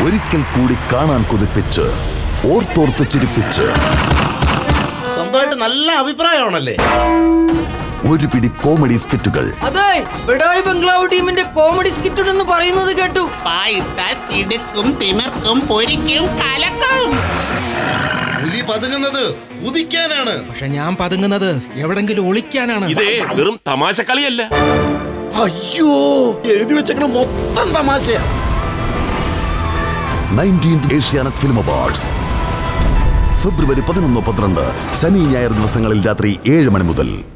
ഒരിക്കൽ കൂടി കാണാൻ കൊതിപ്പിച്ച് ഓർത്തോർത്ത് ചിരിപ്പിച്ച് സ്വന്തമായിട്ട് നല്ല അഭിപ്രായമാണല്ലേ ഒരു പിടി കോമഡി സ്കിറ്റുകൾ അതെ ബഡായി ബംഗ്ലാവ് ടീമിന്റെ കോമഡി സ്കിറ്റ് എന്ന് പറയുന്നത് കേട്ടു പായിട്ടാൽ കിടുക്കും തിമിർക്കും പൊരിക്കും കലക്കും പുലി പതുങ്ങുന്നത് ഉദിക്കാനാണ് പക്ഷെ ഞാൻ പതുങ്ങുന്നത് എവിടെങ്കിലും ഒളിക്കാനാണ് ഇതേ വെറും തമാശ കളിയല്ല അയ്യോ എഴുതി വെച്ചേക്കണ മൊത്തം തമാശയാ nineteenth Asianet film awards February പതിനൊന്ന് പന്ത്രണ്ട് ശനി ഞായർ ദിവസങ്ങളിൽ രാത്രി ഏഴ് മണി മുതൽ